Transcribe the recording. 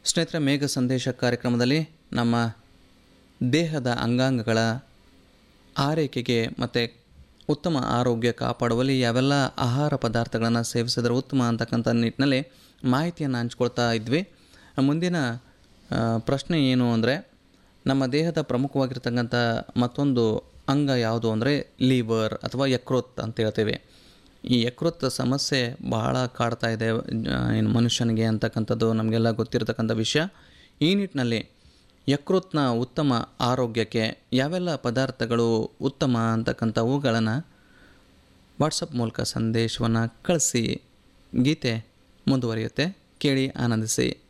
ಸ್ನೇಹಿತರೆ ಮೇಘ ಸಂದೇಶ ಕಾರ್ಯಕ್ರಮದಲ್ಲಿ ನಮ್ಮ ದೇಹದ ಅಂಗಾಂಗಗಳ ಆರೈಕೆಗೆ ಮತ್ತು ಉತ್ತಮ ಆರೋಗ್ಯ ಕಾಪಾಡುವಲ್ಲಿ ಯಾವೆಲ್ಲ ಆಹಾರ ಪದಾರ್ಥಗಳನ್ನು ಸೇವಿಸಿದರೆ ಉತ್ತಮ ಅಂತಕ್ಕಂಥ ನಿಟ್ಟಿನಲ್ಲಿ ಮಾಹಿತಿಯನ್ನು ಹಂಚ್ಕೊಳ್ತಾ ಇದ್ವಿ ಮುಂದಿನ ಆ, ಪ್ರಶ್ನೆ ಏನು ಅಂದರೆ ನಮ್ಮ ದೇಹದ ಪ್ರಮುಖವಾಗಿರ್ತಕ್ಕಂಥ ಮತ್ತೊಂದು ಅಂಗ ಯಾವುದು ಅಂದರೆ ಲಿವರ್ ಅಥವಾ ಯಕೃತ್ ಅಂತ ಹೇಳ್ತೇವೆ ಈ ಯಕೃತ್ ಸಮಸ್ಯೆ ಬಹಳ ಕಾಡ್ತಾ ಇದೆ ಆ, ಏನು ಮನುಷ್ಯನಿಗೆ ಅಂತಕ್ಕಂಥದ್ದು ನಮಗೆಲ್ಲ ಗೊತ್ತಿರತಕ್ಕಂಥ ವಿಷಯ ಈ ನಿಟ್ಟಿನಲ್ಲಿ ಯಕೃತ್ನ ಉತ್ತಮ ಆರೋಗ್ಯಕ್ಕೆ ಯಾವೆಲ್ಲ ಪದಾರ್ಥಗಳು ಉತ್ತಮ ಅಂತಕ್ಕಂಥವುಗಳನ್ನು ವಾಟ್ಸಪ್ ಮೂಲಕ ಸಂದೇಶವನ್ನು ಕಳಿಸಿ ಗೀತೆ ಮುಂದುವರಿಯುತ್ತೆ ಕೇಳಿ ಆನಂದಿಸಿ